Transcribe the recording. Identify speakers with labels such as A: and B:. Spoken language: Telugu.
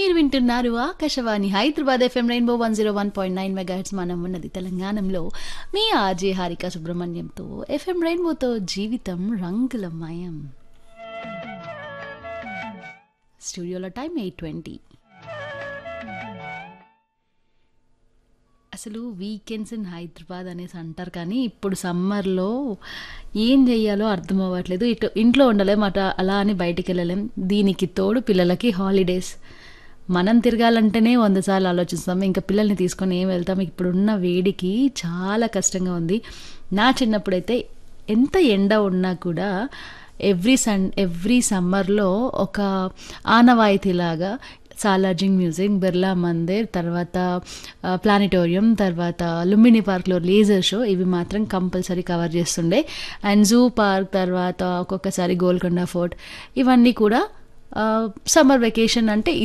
A: మీరు వింటున్నారు Akashvani Hyderabad FM rainbow one zero one point nine megahertz మనం ఉన్నది తెలంగాణలో మీ ఆర్జే హారిక సుబ్రహ్మణ్యంతో ఎఫ్ఎం రెయిన్బోతో జీవితం రంగులమయం స్టూడియోలో టైం ఎయిట్ ట్వంటీ అసలు వీకెండ్స్ ఇన్ హైదరాబాద్ అనేసి అంటారు కానీ ఇప్పుడు సమ్మర్లో ఏం చెయ్యాలో అర్థం అవ్వట్లేదు ఇటు ఇంట్లో ఉండలేం అట అలా అని బయటికి వెళ్ళలేం దీనికి తోడు పిల్లలకి హాలిడేస్ మనం తిరగాలంటేనే వంద సార్లు ఆలోచిస్తాం ఇంకా పిల్లల్ని తీసుకొని ఏం వెళ్తాం ఇప్పుడున్న వేడికి చాలా కష్టంగా ఉంది నా చిన్నప్పుడైతే ఎంత ఎండ ఉన్నా కూడా ఎవ్రీ సన్ ఎవ్రీ సమ్మర్లో ఒక ఆనవాయితీలాగా సాలార్జింగ్ మ్యూజిక్ బిర్లా మందిర్ తర్వాత ప్లానిటోరియం తర్వాత లుంబిని పార్క్లో లేజర్ షో ఇవి మాత్రం కంపల్సరీ కవర్ చేస్తుండే అండ్ జూ పార్క్ తర్వాత ఒక్కొక్కసారి గోల్కొండ ఫోర్ట్ ఇవన్నీ కూడా సమ్మర్ వెకేషన్ అంటే